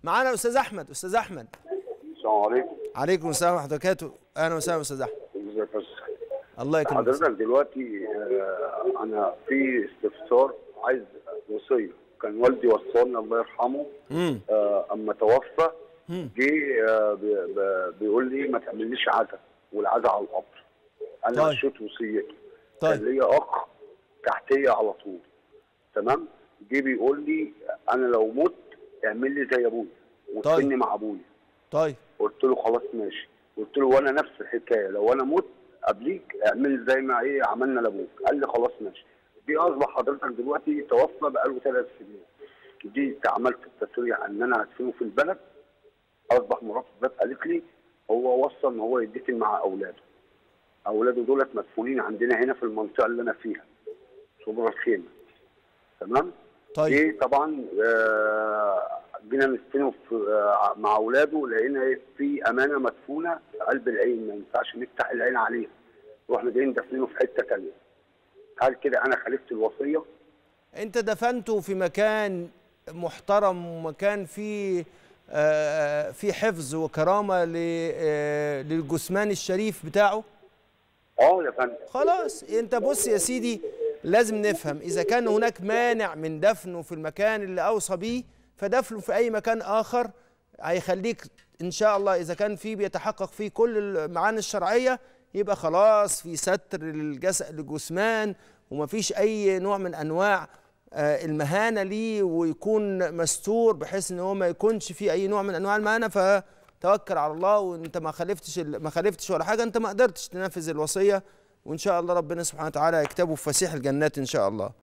معانا الاستاذ احمد استاذ احمد السلام عليكم عليكم السلام ورحمه الله وبركاته اهلا وسهلا استاذ احمد ازيك يا استاذ الله يكرمك حضرتك دلوقتي آه، انا في استفسار عايز وصيه كان والدي وصاني الله يرحمه امم آه، اما توفى مم. جه آه، بي- بي- بيقول لي ما تعمليش عزا والعزا على القبر انا طيب. مشيت وصيته طيب. كان ليا اخ تحتيه على طول تمام جه بيقول لي انا لو مت اعمل لي زي ابويا وتسني مع ابويا طيب قلت له خلاص ماشي قلت له وانا نفس الحكايه لو انا مت قبليك اعمل زي ما ايه عملنا لابوك قال لي خلاص ماشي دي اصبح حضرتك دلوقتي توفى بقاله ثلاث سنين دي عملت التسريع ان انا هدفنه في البلد اصبح مراتي ذات قالت لي هو وصى ان هو يدفن مع اولاده اولاده دولت مدفونين عندنا هنا في المنطقه اللي انا فيها شبرا الخيمه تمام طيب ايه طبعا آه، جينا نستلمه في آه، مع اولاده لقينا ايه في امانه مدفونه في قلب العين ما ينفعش نفتح العين عليها رحنا جايين دافنينه في حته ثانيه هل كده انا خالفت الوصيه؟ انت دفنته في مكان محترم ومكان فيه آه، في حفظ وكرامه ل- آه، للجثمان الشريف بتاعه اه يا فندم خلاص انت بص يا سيدي لازم نفهم اذا كان هناك مانع من دفنه في المكان اللي اوصى بيه فدفنه في اي مكان اخر هيخليك ان شاء الله اذا كان فيه بيتحقق فيه كل المعاني الشرعيه يبقى خلاص في ستر للجسد للجثمان ومفيش اي نوع من انواع آه، المهانه ليه ويكون مستور بحيث ان هو ما يكونش فيه اي نوع من انواع المهانه فتوكل على الله وانت ما خالفتش ال- ما خالفتش ولا حاجه انت ما قدرتش تنفذ الوصيه وان شاء الله ربنا سبحانه وتعالى يكتبه في فسيح الجنات ان شاء الله